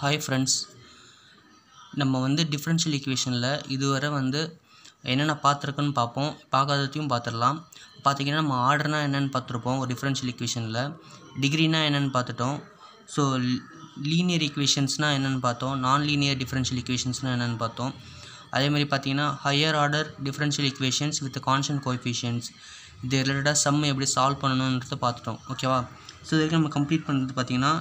hi friends நம்ம வந்து differential ஈக்குவேஷனில் இதுவரை வந்து என்னென்ன பார்த்துருக்குன்னு பார்ப்போம் பார்க்காததையும் பார்த்துடலாம் பார்த்தீங்கன்னா நம்ம ஆர்டர்னா என்னென்னு பார்த்துருப்போம் ஒரு டிஃப்ரென்ஷியல் ஈக்குவேஷனில் டிகிரினா என்னென்னு பார்த்துட்டோம் ஸோ லீனியர் ஈக்குவேஷன்ஸ்னால் என்னென்னு பார்த்தோம் நான் லீனியர் டிஃப்ரென்ஷியல் ஈக்குவேஷன்ஸ்னால் என்னென்னு பார்த்தோம் அதே மாதிரி பார்த்தீங்கன்னா higher order differential equations with constant coefficients இது ரிலேட்டடாக சம் எப்படி சால்வ் பண்ணணுன்றதை பார்த்துட்டோம் ஓகேவா ஸோ இதுக்கு நம்ம கம்ப்ளீட் பண்ணுறது பார்த்தீங்கன்னா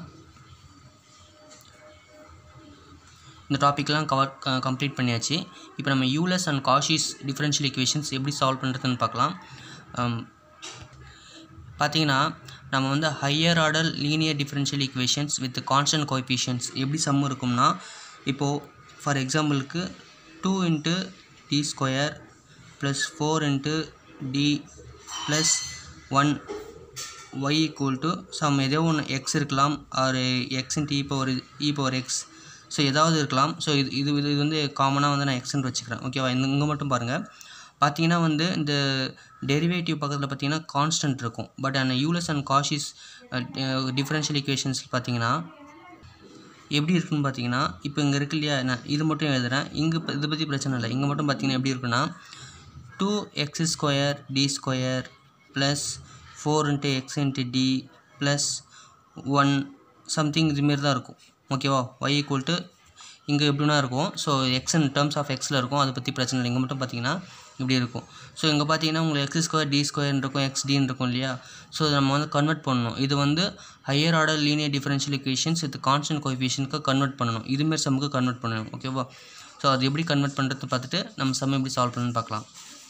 இந்த டாப்பிக்லாம் கவர் கம்ப்ளீட் பண்ணியாச்சு இப்போ நம்ம Euler's and Cauchy's differential equations எப்படி சால்வ் பண்ணுறதுன்னு பார்க்கலாம் பார்த்தீங்கன்னா நம்ம வந்து higher order linear differential equations with constant coefficients எப்படி சம் இருக்கும்னா இப்போது ஃபார் எக்ஸாம்பிளுக்கு two into D square plus four into D plus one Y equal to some ஏதோ ஒன்று எக்ஸ் இருக்கலாம் or X into E power E power X so ஏதாவது இருக்கலாம் so இது இது இது வந்து காமனாக வந்து நான் எக்ஸ்ன்னு வச்சுக்கிறேன் ஓகேவா இந்த இங்கே மட்டும் பாருங்கள் பார்த்தீங்கன்னா வந்து இந்த டெரிவேட்டிவ் பக்கத்தில் பார்த்தீங்கன்னா கான்ஸ்டன்ட் இருக்கும் பட் அந்த Euler's and Cauchy's differential equations பார்த்தீங்கன்னா எப்படி இருக்குன்னு பார்த்தீங்கன்னா இப்போ இங்கே இருக்கு இல்லையா நான் இது மட்டும் எழுதுகிறேன் இங்கே இப்போ இதை பற்றி பிரச்சனை இல்லை இங்கே மட்டும் பார்த்தீங்கன்னா எப்படி இருக்குன்னா two X square D square plus four into X into D plus one something இதுமாரி தான் இருக்கும் ஓகேவா ஒய் ஈக்குவல் டு இங்கே எப்படின்னா இருக்கும் so X in terms of எக்ஸில் இருக்கும் அதை பற்றி பிரச்சனை இல்லை இங்கே மட்டும் பார்த்தீங்கன்னா இப்படி இருக்கும் ஸோ இங்கே பார்த்தீங்கன்னா உங்களுக்கு எக்ஸ் ஸ்கொயர் டி ஸ்கொயர் இருக்கும் எக்ஸ் டின்னு இருக்கும் இல்லையா ஸோ நம்ம வந்து கன்வெர்ட் பண்ணணும் இது வந்து higher order linear differential equations with constant கோஎஃபிஷியனுக்கு கன்வெர்ட் பண்ணணும் இதுமாரி சம்முக்கு கன்வெர்ட் பண்ணணும் ஓகேவா ஸோ அது எப்படி கன்வெர்ட் பண்ணுறது பார்த்துட்டு நம்ம சம் எப்படி சால்வ் பண்ணணும்னு பார்க்கலாம்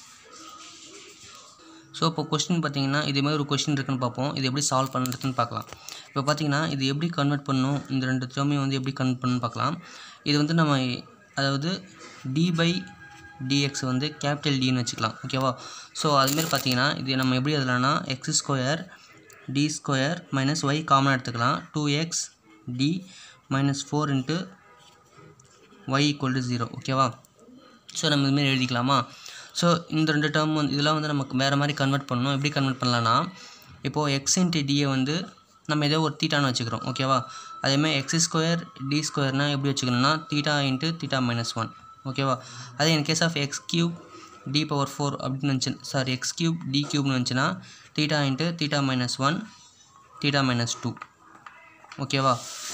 ஸோ இப்போ கொஸ்டின் பார்த்தீங்கன்னா இதே மாதிரி ஒரு கொஸ்டின் இருக்குன்னு பார்ப்போம் இது எப்படி சால்வ் பண்ணுறதுன்னு பார்க்கலாம் இப்போ பார்த்தீங்கன்னா இது எப்படி கன்வெர்ட் பண்ணணும் இந்த ரெண்டு டேர்மையும் வந்து எப்படி கன்வெர்ட் பண்ணணும்னு பார்க்கலாம் இது வந்து நம்ம அதாவது டி பை டிஎக்ஸ் வந்து கேபிட்டல் டின்னு வச்சுக்கலாம் ஓகேவா ஸோ அதுமாரி பார்த்தீங்கன்னா இது நம்ம எப்படி எழுதலாம்னா X square D square minus Y காமனாக எடுத்துக்கலாம் two X D minus four into Y equal to zero ஓகேவா ஸோ நம்ம இதுமாரி எழுதிக்கலாமா ஸோ இந்த ரெண்டு டேர்ம் வந்து இதெல்லாம் வந்து நமக்கு வேறு மாதிரி கன்வெர்ட் பண்ணணும் எப்படி கன்வெர்ட் பண்ணலான்னா இப்போது எக்ஸ் இன்ட்டு டியை வந்து நம்ம ஏதோ ஒரு தீட்டான்னு வச்சுக்கிறோம் ஓகேவா அதேமாதிரி எக்ஸ் ஸ்கொயர் டி ஸ்கொயர்னால் எப்படி வச்சுக்கணும்னா theta into theta minus one ஓகேவா அதே in case of X cube D power four அப்படின்னு வந்துச்சு சாரி எக்ஸ் கியூப் டி கியூப்னு வந்துச்சுன்னா theta into theta minus one theta minus two ஓகேவா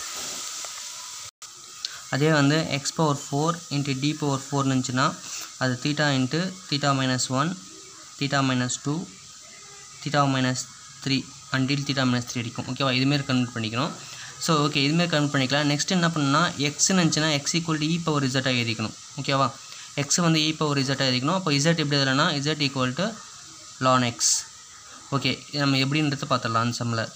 அதே வந்து X power four into D power ஃபோர்னு இருந்துச்சுன்னா அது theta into theta minus one theta minus two theta minus three until theta minus three அடிக்கும் ஓகேவா இதுமாரி கன்வெர்ட் பண்ணிக்கணும் ஸோ ஓகே இதுமாரி கன்வெர்ட் பண்ணிக்கலாம் நெக்ஸ்ட் என்ன பண்ணணும்னா எக்ஸ்னு இருந்துச்சுன்னா X equal to E power இசட்டாக எழுதிக்கணும் ஓகேவா எக்ஸ் வந்து இ பவர் இசட்டாக எழுதிக்கணும் அப்போ இசட் எப்படி எதுலனா Z equal to ln X okay நம்ம எப்படின்றது பார்த்துடலாம் அந்த சம்மில்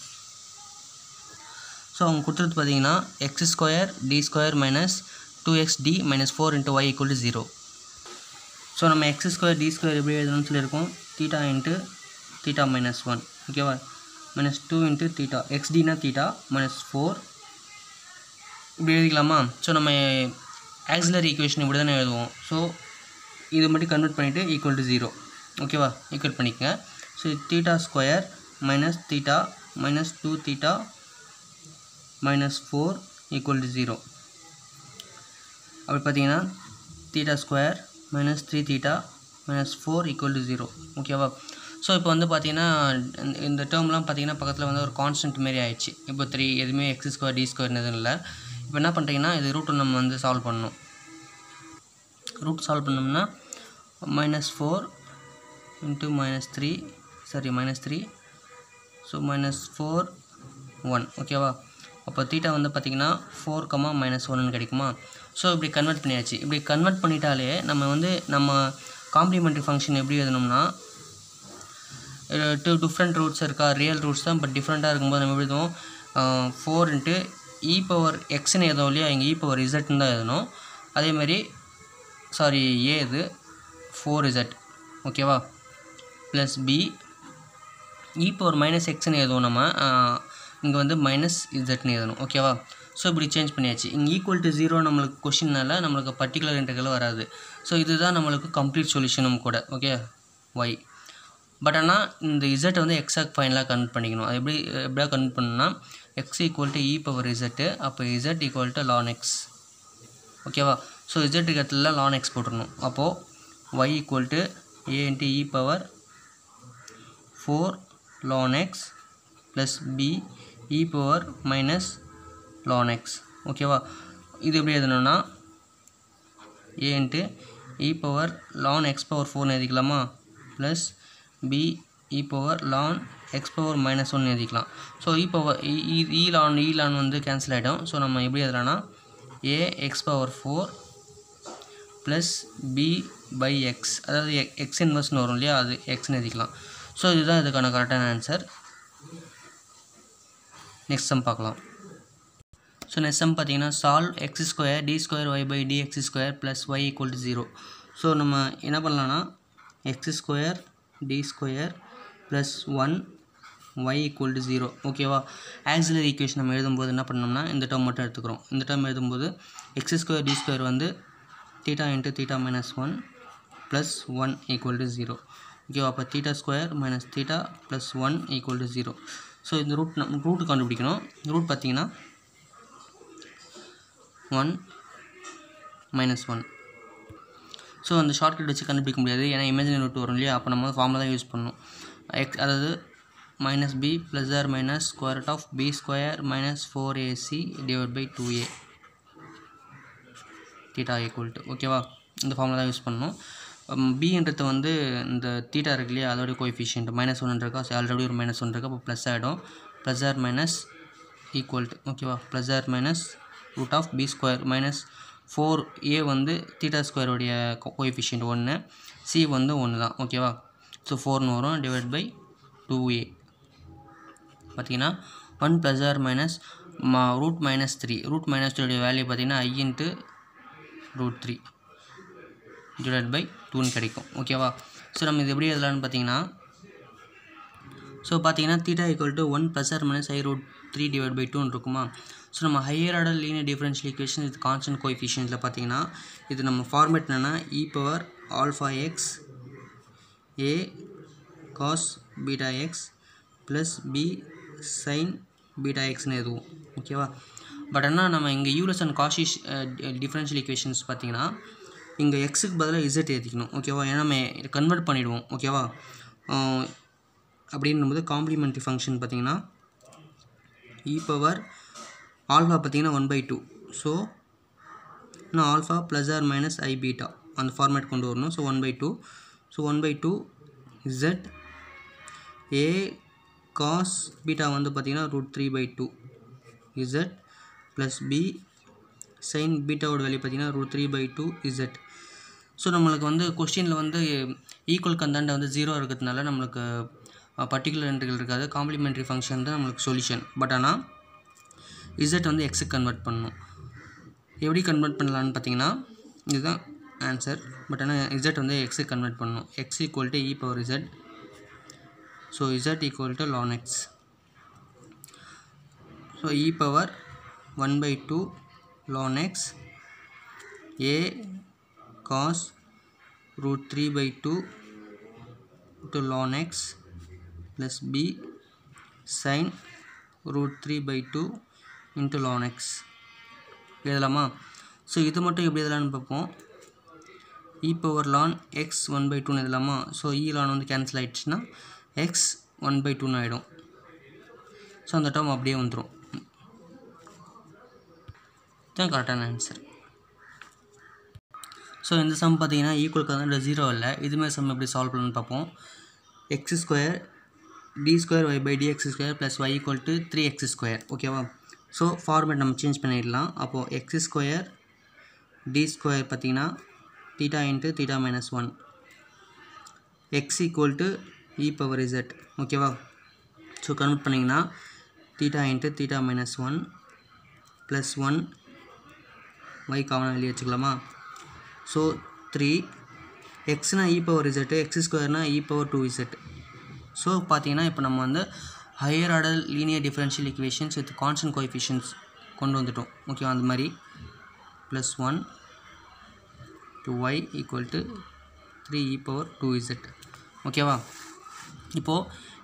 ஸோ அவங்க கொடுத்துறது பார்த்தீங்கன்னா X square D square minus two X D minus four into Y equal to zero so நம்ம எக்ஸ் ஸ்கொயர் டி ஸ்கொயர் எப்படி எழுதணும்னு சொல்லியிருக்கோம் theta into theta minus one ஓகேவா மைனஸ் டூ இன்ட்டு தீட்டா எக்ஸ்டினா தீட்டா மைனஸ் ஃபோர் இப்படி எழுதிக்கலாமா so நம்ம auxiliary equation இப்படி தானே எழுதுவோம் ஸோ இது மட்டும் கன்வெர்ட் பண்ணிவிட்டு ஈக்குவல் டு ஜீரோ ஓகேவா ஈக்குவல் பண்ணிக்கங்க so theta square minus theta minus two theta minus four equal to zero அப்படி பார்த்தீங்கன்னா theta square minus three theta minus four equal to zero ஓகேவா ஸோ இப்போ வந்து பார்த்தீங்கன்னா இந்த டேர்ம்லாம் பார்த்தீங்கன்னா பக்கத்தில் வந்து ஒரு கான்ஸ்டன்ட் மாரி ஆயிடுச்சு இப்போ த்ரீ எதுவுமே எக்ஸ் ஸ்கொயர் டி ஸ்கொயர் எதுவும் இல்லை இப்போ என்ன பண்ணுறீங்கன்னா இது ரூட் நம்ம வந்து சால்வ் பண்ணணும் ரூட் சால்வ் பண்ணோம்னா minus four into minus three sorry minus three so minus four one ஓகேவா அப்போ தீட்டா வந்து பார்த்திங்கன்னா ஃபோர் கமா மைனஸ் ஒன்னு கிடைக்குமா ஸோ இப்படி கன்வெர்ட் பண்ணியாச்சு இப்படி கன்வெர்ட் பண்ணிட்டாலே நம்ம வந்து நம்ம காம்ப்ளிமெண்ட்ரி ஃபங்க்ஷன் எப்படி எழுதணும்னா டூ டிஃப்ரெண்ட் ரூட்ஸ் இருக்கா ரியல் ரூட்ஸ் தான் பட் டிஃப்ரெண்ட்டாக இருக்கும்போது நம்ம எழுதுவோம் ஃபோர் இன்ட்டு இ பவர் எக்ஸ்னு எழுதும் இல்லையா இங்கே இ பவர் இசட்னு தான் எழுதணும் அதேமாதிரி சாரி ஏ இது ஃபோர் இசட் ஓகேவா plus B E power minus எக்ஸ்னு எழுதுவோம் நம்ம இங்கே வந்து மைனஸ் இசட்னு எழுதணும் ஓகேவா ஸோ இப்படி சேஞ்ச் பண்ணியாச்சு இங்கே ஈக்குவல் டு ஜீரோ நம்மளுக்கு கொஷின்னால நம்மளுக்கு பர்டிகுலர் இன்டர்கல் வராது ஸோ இதுதான் நம்மளுக்கு கம்ப்ளீட் சொல்யூஷனும் கூட ஓகே ஒய் பட் ஆனால் இந்த இசட்டை வந்து எக்ஸாக்ட் ஃபைனலாக கன்வெர்ட் பண்ணிக்கணும் அது எப்படி எப்படியா கன்வெர்ட் பண்ணணும்னா X equal to E power Z அப்போ Z equal to ln X ஓகேவா ஸோ இசட் இடத்துல லான் எக்ஸ் போட்டுடணும் அப்போது Y equal to A into E power four ln X plus B E power minus ln X ஓகேவா இது எப்படி எழுதணும்னா A into E power ln X power ஃபோர்னு எழுதிக்கலாமா plus B E power ln X power minus one எழுதிக்கலாம் so இ power E ln இ லான் வந்து cancel ஆகிடும் so நம்ம எப்படி எழுதலாம்னா A X power four plus B by X அதாவது எக்ஸ் இன்வெர்ஸ்னு வரும் இல்லையா அது எக்ஸ்னு எழுதிக்கலாம் ஸோ இதுதான் இதுக்கான கரெக்டான ஆன்சர் நெக்ஸ்ட் சம் பார்க்கலாம் ஸோ நெக்ஸ்ட் சம் பார்த்தீங்கன்னா solve X square D square Y by D X square plus Y equal to zero so நம்ம என்ன பண்ணலாம்னா X square D square plus one Y equal to zero ஓகேவா auxiliary equation நம்ம எழுதும்போது என்ன பண்ணோம்னா இந்த டேர்ம் மட்டும் எடுத்துக்கிறோம் இந்த டேர்ம் எழுதும்போது எக்ஸ் ஸ்கொயர் டி ஸ்கொயர் வந்து theta into theta minus one plus one equal to zero ஓகேவா அப்போ theta square minus theta plus one equal to zero so இந்த ரூட் நம்ம ரூட் கண்டுபிடிக்கணும் ரூட் பார்த்தீங்கன்னா ஒன் மைனஸ் ஒன் ஸோ அந்த shortcut வச்சு கண்டுபிடிக்க முடியாது ஏன்னா இமேஜினரி ரூட் வரும் இல்லையா அப்போ நம்ம ஃபார்மில் தான் யூஸ் பண்ணணும் எக்ஸ் அதாவது minus B plus or minus square root of B square minus four A C divide by two A theta equal to ஓகேவா இந்த ஃபார்மில் தான் யூஸ் பண்ணணும் பின்றது வந்து இந்த தீட்டா இருக்கு இல்லையா அதோடைய கோஎஃபிஷியன்ட் மைனஸ் ஒன் இருக்கா ஆல்ரெடி ஒரு மைனஸ் ஒன் இருக்கா அப்போ ப்ளஸ் ஆகிடும் plus or minus equal to ஓகேவா plus or minus root of B square minus four A வந்து தீட்டா ஸ்கொயருடைய கோஎஃபிஷியன்ட் ஒன்று சி வந்து ஒன்று தான் ஓகேவா ஸோ ஃபோர்னு வரும் டிவைட் பை டூ ஏ பார்த்தீங்கன்னா ஒன் ப்ளஸ் ஆர் மைனஸ் மா root minus three root minus த்ரீடைய வேல்யூ பார்த்தீங்கன்னா I into root three divide by டூன்னு கிடைக்கும் ஓகேவா ஸோ நம்ம இது எப்படி எழுதலாம்னு பார்த்தீங்கன்னா ஸோ பார்த்தீங்கன்னா theta equal to one plus or minus I root three divide by டூன்னு இருக்குமா ஸோ நம்ம higher order linear differential equation இது கான்ஸ்டன்ட் கோஎஃபிஷியன்ட்டில் பார்த்தீங்கன்னா இது நம்ம ஃபார்மேட் என்னென்னா E power alpha X A cos beta X plus B sine beta எக்ஸ்னு எதுவும் ஓகேவா பட் ஆனால் நம்ம இங்கே Euler's and Cauchy's differential equations பார்த்தீங்கன்னா இங்கே எக்ஸுக்கு பதிலாக இசட் ஏற்றிக்கணும் ஓகேவா ஏன்னா நம்ம கன்வெர்ட் பண்ணிவிடுவோம் ஓகேவா அப்படின்னும்போது காம்ப்ளிமெண்ட்ரி ஃபங்க்ஷன் பார்த்தீங்கன்னா இ பவர் ஆல்ஃபா பார்த்தீங்கன்னா ஒன் பை டூ ஸோ இன்னும் alpha plus or minus I beta அந்த ஃபார்மேட் கொண்டு வரணும் so one by two so one by two Z A cos beta வந்து பார்த்தீங்கன்னா root three by two Z plus B sine பீட்டாவோட value பார்த்தீங்கன்னா root three by two Z so நம்மளுக்கு வந்து கொஸ்டினில் வந்து ஈக்குவல் கந்தாண்ட வந்து ஜீரோ இருக்கிறதுனால நம்மளுக்கு பர்டிகுலர் என்ட்ரிகள் இருக்காது காம்ப்ளிமெண்ட்ரி ஃபங்க்ஷன் தான் நம்மளுக்கு சொல்யூஷன் பட் ஆனால் இசட் வந்து எக்ஸுக்கு கன்வெர்ட் பண்ணணும் எப்படி கன்வெர்ட் பண்ணலான்னு பார்த்தீங்கன்னா இதுதான் ஆன்சர் பட் ஆனால் இசட் வந்து எக்ஸுக்கு கன்வெர்ட் பண்ணணும் X equal to E power Z so Z equal to ln X so E power one by two ln x a cos root 3 by 2 to ln x plus b sin root 3 by 2 into ln x எழுதலாமா so இது மட்டும் எப்படி எழுதலாம்னு பார்ப்போம் E power ln X one by டூன்னு எழுதலாமா so இ லான் வந்து cancel ஆகிடுச்சுன்னா எக்ஸ் ஒன் பை டூன்னு ஆகிடும் ஸோ அந்த டேர்ம் அப்படியே வந்துடும் தான் கரெக்டான ஆன்சர் ஸோ இந்த சம் பார்த்தீங்கன்னா ஈக்குவலுக்கு வந்து ஜீரோ இல்லை இதுமாதிரி சம் எப்படி சால்வ் பண்ணணும்னு பார்ப்போம் X square D square Y by dx square plus Y equal to three X square ஓகேவா ஸோ ஃபார்மேட் நம்ம சேஞ்ச் பண்ணிடலாம் அப்போது எக்ஸ் ஸ்கொயர் டி ஸ்கொயர் பார்த்தீங்கன்னா theta into theta minus one X equal to E power Z ஓகேவா so convert பண்ணிங்கன்னா theta into theta minus one plus one Y காமனாக வெளியே வச்சுக்கலாமா ஸோ த்ரீ எக்ஸ்னா இ பவர் இசட்டு எக்ஸ் ஸ்கொயர்னா E power two Z so பார்த்தீங்கன்னா இப்போ நம்ம வந்து higher order linear differential equations with constant coefficients கொண்டு வந்துட்டோம் ஓகேவா அந்த மாதிரி plus one to Y equal to three E power two Z ஓகேவா இப்போது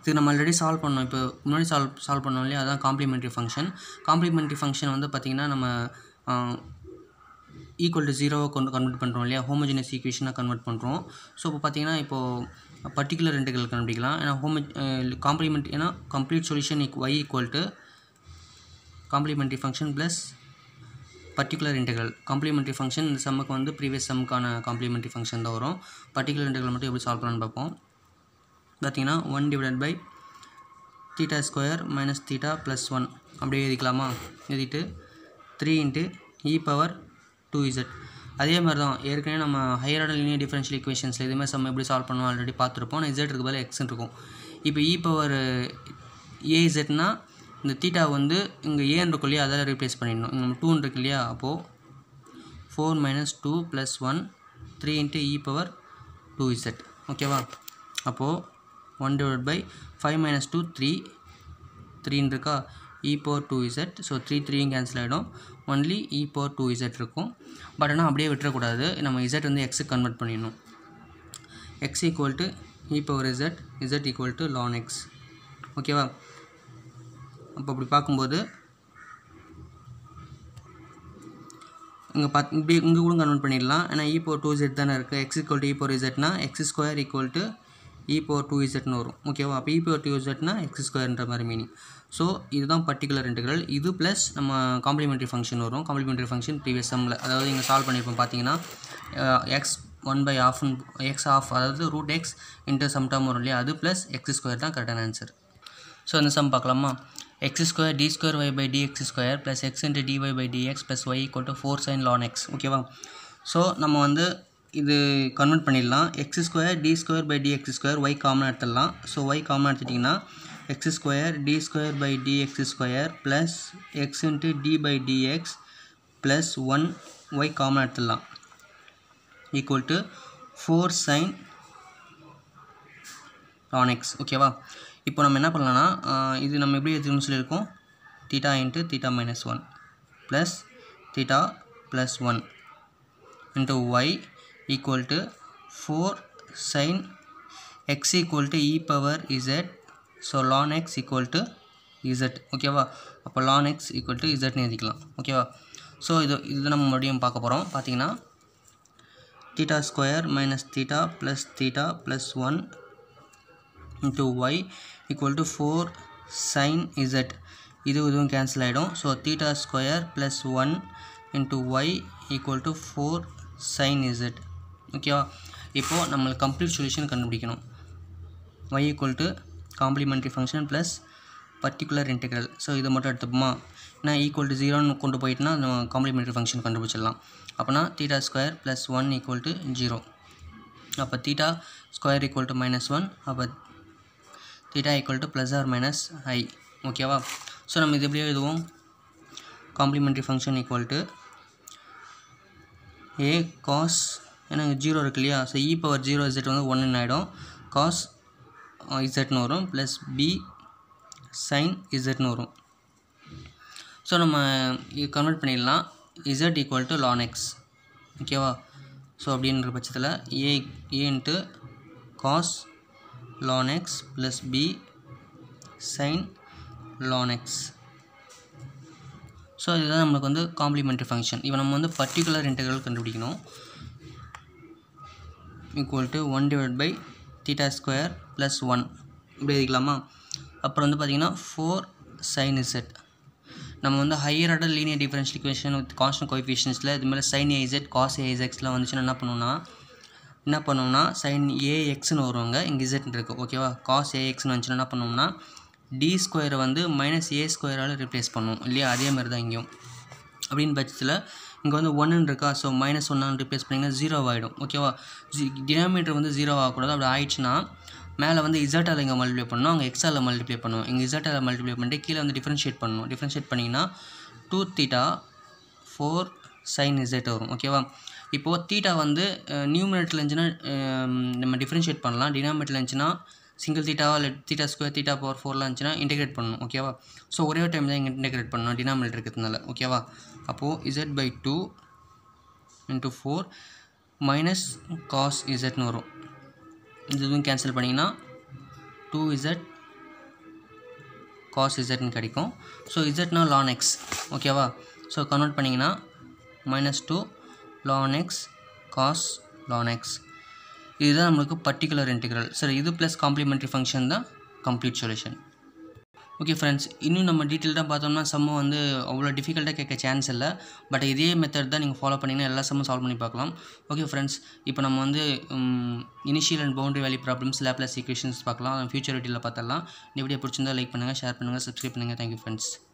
இது நம்ம ஆல்ரெடி சால்வ் பண்ணோம் இப்போ முன்னாடி சால்வ் சால்வ் பண்ணோம் இல்லையா அதான் காம்ப்ளிமெண்ட்ரி ஃபங்க்ஷன் காம்ப்ளிமெண்ட்ரி ஃபங்க்ஷன் வந்து பார்த்திங்கன்னா நம்ம ஈக்குவல் டு ஜீரோவை கொண்டு கன்வெர்ட் பண்ணுறோம் இல்லையா ஹோமோஜினஸ் ஈக்குவேஷனாக கன்வெர்ட் பண்ணுறோம் ஸோ இப்போ பார்த்தீங்கன்னா இப்போது பர்டிகுலர் இன்டெகிரல் கண்டுபிடிக்கலாம் ஏன்னா ஹோமோ காம்ப்ளிமெண்ட் ஏன்னா complete solution y equal to complementary function plus particular integral complementary function இந்த சம்முக்கு வந்து ப்ரீவியஸ் சம்முக்கான காம்ப்ளிமெண்ட்ரி ஃபங்க்ஷன் தான் வரும் பர்டிகுலர் இன்டெகிரல் மட்டும் எப்படி சால்வ் பண்ணலான்னு பார்ப்போம் பார்த்தீங்கன்னா one divided by theta square minus theta plus one அப்படியே எழுதிக்கலாமா எழுதிட்டு த்ரீ இன்ட்டு இ பவர் டூ இசட் அதே மாதிரி தான் ஏற்கனவே நம்ம ஹையர் ஆர்டர் லீனியர் டிஃபரன்ஷியல் ஈக்குவேஷன்ஸில் இதுமாதிரி சம் எப்படி சால்வ் பண்ணுவோம் ஆல்ரெடி பார்த்துருப்போம் நான் இசட் இருக்கு பதில் எக்ஸ்ன்னு இருக்கும் இப்போ இ பவர் ஏஇசட்னா இந்த தீட்டா வந்து இங்கே ஏன் இருக்கும் இல்லையா அதில் ரீப்ளேஸ் பண்ணிடணும் இங்கே நம்ம டூன்னு இருக்கு இல்லையா அப்போது four minus two plus one three into இ பவர் டூ இசட் ஓகேவா அப்போது one divide by five minus two three த்ரீன்னு இருக்கா e power two Z so three த்ரீயும் கேன்சல் ஆகிடும் only e power two z இருக்கும் பட் ஆனால் அப்படியே விட்டுறக்கூடாது நம்ம இசட் வந்து எக்ஸுக்கு கன்வெர்ட் பண்ணிடணும் x equal to E power z z equal to ln X ஓகேவா அப்போ அப்படி பார்க்கும்போது இங்கே பார்த்து இப்படி இங்கே கூட கன்வெர்ட் பண்ணிடலாம் ஏன்னா இ பவர் டூ இசட் தானே இருக்குது x equal to E power இசட்னா x square equal to E power two இசட்னு வரும் ஓகேவா அப்போ இ பவர் டூ இசட்னா எக்ஸ் ஸ்கொயர்ன்ற மாதிரி மீனிங் ஸோ இதுதான் பர்டிகுலர் இன்டெகிரல் இது ப்ளஸ் நம்ம காம்ப்ளிமெண்ட்ரி ஃபங்க்ஷன் வரும் காம்ப்ளிமெண்ட்ரி ஃபங்க்ஷன் ப்ரீவியஸ் சம்மில் அதாவது இங்கே சால்வ் பண்ணியிருப்போம் பார்த்தீங்கன்னா x one by half x half அதாவது root x into sum term வரும் இல்லையா அது ப்ளஸ் எக்ஸ் ஸ்கொயர் தான் கரெக்டான ஆன்சர் ஸோ இந்த சம் பார்க்கலாமா x square D square Y by dx square plus x into dy by dx plus Y equal to four sine ln X ஓகேவா so நம்ம வந்து இது கன்வெர்ட் பண்ணிடலாம் x square D square by dx square y common எடுத்துடலாம் so y common எடுத்துட்டிங்கன்னா x square D square by dx square plus x into d by dx plus one y common எடுத்துடலாம் equal to four sine ln X ஓகேவா இப்போ நம்ம என்ன பண்ணலாம்னா இது நம்ம எப்படி எடுத்துக்கணும்னு சொல்லியிருக்கோம் theta into theta minus one plus theta plus one into Y equal to four sine x equal to E power Z so ln x equal to z ஓகேவா அப்போ லான் எக்ஸ் ஈக்குவல் டு இசட்னு எழுதிக்கலாம் ஓகேவா so இது இது நம்ம மறுபடியும் பார்க்க போகிறோம் பார்த்தீங்கன்னா theta square minus theta plus theta plus one into Y equal to four sine z இது இதுவும் கேன்சல் ஆகிடும் so theta square plus one into Y equal to four sine z ஓகேவா இப்போது நம்மளுக்கு கம்ப்ளீட் சொல்யூஷன் கண்டுபிடிக்கணும் y equal to complementary function plus particular integral so இதை மட்டும் எடுத்துப்போமா ஏன்னா ஈக்குவல் டு ஜீரோன்னு கொண்டு போயிட்டுனா நம்ம காம்ப்ளிமெண்ட்ரி ஃபங்க்ஷன் கண்டுபிடிச்சிடலாம் அப்போனா theta square plus one equal to zero அப்போ theta square equal to minus one அப்போ theta equal to plus or minus i ஓகேவா ஸோ நம்ம இது எப்படி எழுதுவோம் complementary function equal to a cos ஏன்னா ஜீரோ இருக்கு இல்லையா ஸோ இ பவர் ஜீரோ இசட் வந்து ஒன்றுன்னு ஆகிடும் காஸ் இசட்னு வரும் ப்ளஸ் பி சைன் இசட்னு வரும் ஸோ நம்ம இது கன்வெர்ட் பண்ணிடலாம் z equal to ln X ஓகேவா ஸோ அப்படின்ற பட்சத்தில் a a into cos ln X plus B sine ln X so இதுதான் நம்மளுக்கு வந்து காம்ப்ளிமெண்ட்ரி ஃபங்க்ஷன் இப்போ நம்ம வந்து பர்டிகுலர் இன்டெக்ரல் கண்டுபிடிக்கணும் equal to one divide by theta square plus one இப்படி எழுதிக்கலாமா அப்புறம் வந்து பார்த்திங்கன்னா ஃபோர் சைன் இசட் நம்ம வந்து higher order linear differential equation with constant கோஎஃபிஷியன்ஸில் இது மாதிரி சைன் ஏஇசட் காஸ் ஏஇசெக்ஸ்லாம் வந்துச்சுன்னா என்ன பண்ணுவோம்னா என்ன பண்ணுவோம்னா சைன் ஏஎக்ஸ்னு வருவாங்க இங்கே இசட் இருக்குது ஓகேவா காஸ் ஏஎக்ஸ்னு வந்துச்சுன்னா என்ன பண்ணுவோம்னா டி ஸ்கொயரை வந்து மைனஸ் ஏ ஸ்கொயரால் ரிப்ளேஸ் பண்ணுவோம் இல்லையா அதே மாதிரி தான் இங்கேயும் அப்படின்னு பட்சத்தில் இங்கே வந்து ஒன்னு இருக்கா ஸோ மைனஸ் ஒன்னான்னு ரிப்ளேஸ் பண்ணிங்கன்னா ஜீரோ ஆகிடும் ஓகேவா ஜி டினாமினேட்டர் வந்து ஜீரோ ஆகக்கூடாது அப்படி ஆயிடுச்சுன்னா மேலே வந்து இசட்டால் இங்கே மல்டிப்ளை பண்ணணும் அங்கே எக்ஸால் மல்டிப்ளை பண்ணுவோம் இங்கே இசட்டால் மல்டிப்ளை பண்ணிட்டு கீழே வந்து டிஃப்ரென்ஷியேட் பண்ணணும் டிஃப்ரென்ஷியேட் பண்ணிங்கன்னா two theta four sine z வரும் ஓகேவா இப்போது தீட்டா வந்து நியூமினேட்டரில் இருந்துச்சுன்னா நம்ம டிஃப்ரென்ஷியேட் பண்ணலாம் டினாமினேட்டரில் இருந்துச்சுன்னா சிங்கிள் தீட்டாவா இல்லை தீட்டா ஸ்கொயர் தீட்டா பவர் ஃபோர்லாம் இருந்துச்சுன்னா இன்டெகிரேட் பண்ணணும் ஓகேவா ஸோ ஒரே ஒரு டைம் தான் இங்கே இன்டெகிரேட் பண்ணணும் டினாமினேட்டர் இருக்கிறதுனால ஓகேவா அப்போது z by two into four minus cos இசட்னு வரும் இது இதுவும் கேன்சல் பண்ணிங்கன்னா டூ இசட் காஸ் இசட்னு கிடைக்கும் ஸோ இசட்னா லான் எக்ஸ் ஓகேவா ஸோ கன்வெர்ட் பண்ணிங்கன்னா minus two ln x cos ln x இதுதான் நம்மளுக்கு பர்டிகுலர் இன்டிகிரல் சரி இது ப்ளஸ் காம்ப்ளிமெண்ட்ரி ஃபங்க்ஷன் தான் கம்ப்ளீட் சொல்யூஷன் ஓகே ஃப்ரெண்ட்ஸ் இன்னும் நம்ம டீட்டெயில்டாக பார்த்தோம்னா சம்மு வந்து அவ்வளோ டிஃபிகல்ட்டாக கேட்க சான்ஸ் இல்லை பட் இதே மெத்தட் தான் நீங்கள் ஃபாலோ பண்ணிங்கன்னா எல்லா சம்மும் சால்வ் பண்ணி பார்க்கலாம் ஓகே ஃப்ரெண்ட்ஸ் இப்போ நம்ம வந்து initial and boundary value problems Laplace equations பார்க்கலாம் ஃபியூச்சர் வீட்டில் பார்த்தலாம் இந்த வீடியோ பிடிச்சிருந்தா லைக் பண்ணுங்கள் ஷேர் பண்ணுங்கள் சப்ஸ்கிரைப் பண்ணுங்கள் தேங்க்யூ ஃப்ரெண்ட்ஸ்